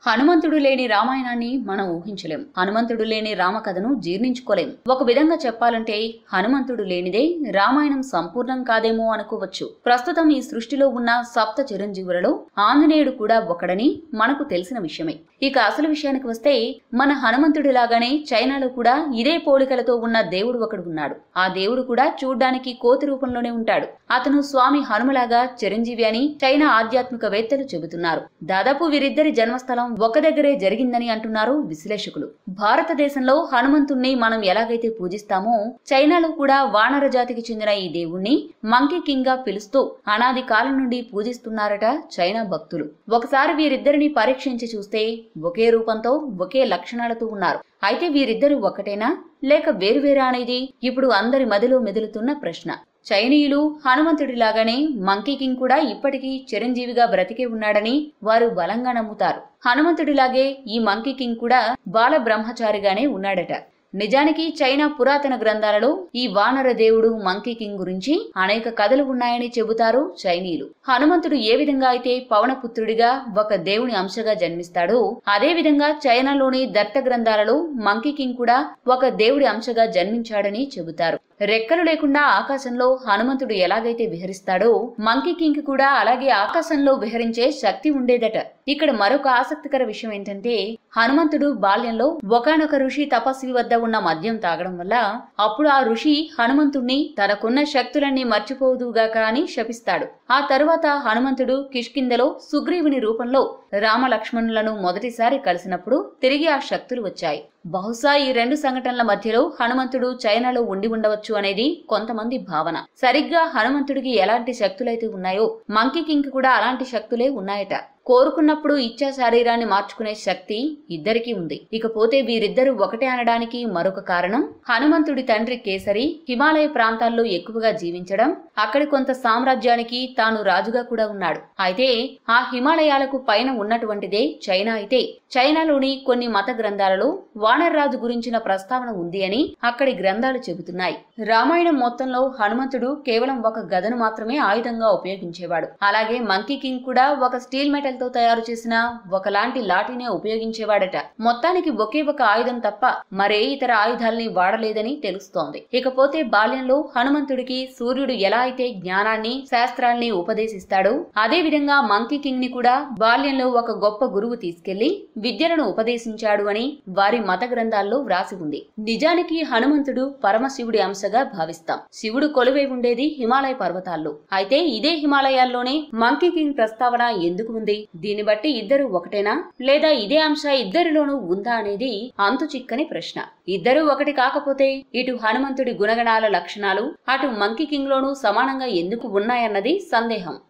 హనుమంతుడు లేని రామాయణాన్ని మనం ఊహించలేం హనుమంతుడు లేని రామకథను జీర్ణించుకోలేం ఒక విధంగా చెప్పాలంటే హనుమంతుడు లేనిదే రామాయణం సంపూర్ణం కాదేమో అనుకోవచ్చు ప్రస్తుతం ఈ సృష్టిలో ఉన్న సప్త చిరంజీవులలో ఆంజనేయుడు కూడా ఒకడని మనకు తెలిసిన విషయమే ఇక అసలు విషయానికి వస్తే మన హనుమంతుడిలాగానే చైనాలో కూడా ఇదే పోలికలతో ఉన్న దేవుడు ఒకడు ఉన్నాడు ఆ దేవుడు కూడా చూడ్డానికి కోతి రూపంలోనే ఉంటాడు అతను స్వామి హనుమలాగా చిరంజీవి అని చైనా ఆధ్యాత్మికవేత్తలు చెబుతున్నారు దాదాపు వీరిద్దరి జన్మస్థలం ఒక దగ్గరే జరిగిందని అంటున్నారు విశ్లేషకులు భారతదేశంలో హనుమంతుణ్ణి మనం ఎలాగైతే పూజిస్తామో చైనాలో కూడా వానర జాతికి చెందిన ఈ దేవుణ్ణి మంకీ కింగ్ గా పిలుస్తూ అనాది కాలం నుండి పూజిస్తున్నారట చైనా భక్తులు ఒకసారి వీరిద్దరిని పరీక్షించి చూస్తే ఒకే రూపంతో ఒకే లక్షణాలతో ఉన్నారు అయితే వీరిద్దరు ఒకటేనా లేక వేరువేరా అనేది ఇప్పుడు అందరి మదిలో మెదులుతున్న ప్రశ్న చైనీయులు హనుమంతుడిలాగానే మంకీ కింగ్ కూడా ఇప్పటికీ చిరంజీవిగా బ్రతికే ఉన్నాడని వారు బలంగా నమ్ముతారు హనుమంతుడిలాగే ఈ మంకీ కింగ్ కూడా బాల బ్రహ్మచారిగానే ఉన్నాడట నిజానికి చైనా పురాతన గ్రంథాలలో ఈ వానర దేవుడు మంకీ కింగ్ గురించి అనేక కథలు ఉన్నాయని చెబుతారు చైనీయులు హనుమంతుడు ఏ విధంగా అయితే పవనపుత్రుడిగా ఒక దేవుని అంశగా జన్మిస్తాడో అదే విధంగా చైనాలోని దత్త గ్రంథాలలో మంకీ కింగ్ కూడా ఒక దేవుడి అంశగా జన్మించాడని చెబుతారు రెక్కలు లేకుండా ఆకాశంలో హనుమంతుడు ఎలాగైతే విహరిస్తాడో మంకీ కింగ్ కూడా అలాగే ఆకాశంలో విహరించే శక్తి ఉండేదట ఇక్కడ మరొక ఆసక్తికర విషయం ఏంటంటే హనుమంతుడు బాల్యంలో ఒకనొక ఋషి తపస్వి వద్ద ఉన్న మద్యం తాగడం వల్ల అప్పుడు ఆ ఋషి హనుమంతుణ్ణి తనకున్న శక్తులన్నీ మర్చిపోదుగాక అని శపిస్తాడు ఆ తరువాత హనుమంతుడు కిష్కిందలో సుగ్రీవుని రూపంలో రామ లక్ష్మణులను మొదటిసారి కలిసినప్పుడు తిరిగి ఆ శక్తులు వచ్చాయి బహుశా ఈ రెండు సంఘటనల మధ్యలో హనుమంతుడు చైనాలో ఉండి ఉండవచ్చు అనేది కొంతమంది భావన సరిగ్గా హనుమంతుడికి ఎలాంటి శక్తులైతే ఉన్నాయో మంకీ కింగ్ కూడా అలాంటి శక్తులే ఉన్నాయట కోరుకున్నప్పుడు ఇచ్చా శరీరాన్ని మార్చుకునే శక్తి ఇద్దరికీ ఉంది ఇకపోతే వీరిద్దరూ ఒకటే అనడానికి మరొక కారణం హనుమంతుడి తండ్రి కేసరి హిమాలయ ప్రాంతాల్లో ఎక్కువగా జీవించడం అక్కడి కొంత సామ్రాజ్యానికి తాను రాజుగా కూడా ఉన్నాడు అయితే ఆ హిమాలయాలకు పైన ఉన్నటువంటిదే చైనా అయితే చైనాలోని కొన్ని మత గ్రంథాలలో వానర్ రాజు గురించిన ప్రస్తావన ఉంది అని అక్కడి గ్రంథాలు చెబుతున్నాయి రామాయణం మొత్తంలో హనుమంతుడు కేవలం ఒక గదను మాత్రమే ఆయుధంగా ఉపయోగించేవాడు అలాగే మంకీ కింగ్ కూడా ఒక స్టీల్ మెటల్ తో తయారు చేసిన ఒకలాంటి లాఠీనే ఉపయోగించేవాడట మొత్తానికి ఒకే ఒక ఆయుధం తప్ప మరే ఇతర ఆయుధాల్ని వాడలేదని తెలుస్తోంది ఇకపోతే బాల్యంలో హనుమంతుడికి సూర్యుడు ఎలా అయితే జ్ఞానాన్ని శాస్త్రాల్ని ఉపదేశిస్తాడో అదే విధంగా మంకీ కింగ్ ని కూడా బాల్యంలో ఒక గొప్ప గురువు తీసుకెళ్లి విద్యలను ఉపదేశించాడు అని వారి మత గ్రంథాల్లో వ్రాసి ఉంది నిజానికి హనుమంతుడు పరమశివుడి అంశగా భావిస్తాం శివుడు కొలువై ఉండేది హిమాలయ పర్వతాల్లో అయితే ఇదే హిమాలయాల్లోనే మంకీ కింగ్ ప్రస్తావన ఎందుకు ఉంది దీన్ని బట్టి ఇద్దరు ఒకటేనా లేదా ఇదే అంశ ఇద్దరిలోనూ ఉందా అనేది అంతు చిక్కని ప్రశ్న ఇద్దరు ఒకటి కాకపోతే ఇటు హనుమంతుడి గుణగణాల లక్షణాలు అటు మంకీ కింగ్ లోనూ సమానంగా ఎందుకు ఉన్నాయన్నది సందేహం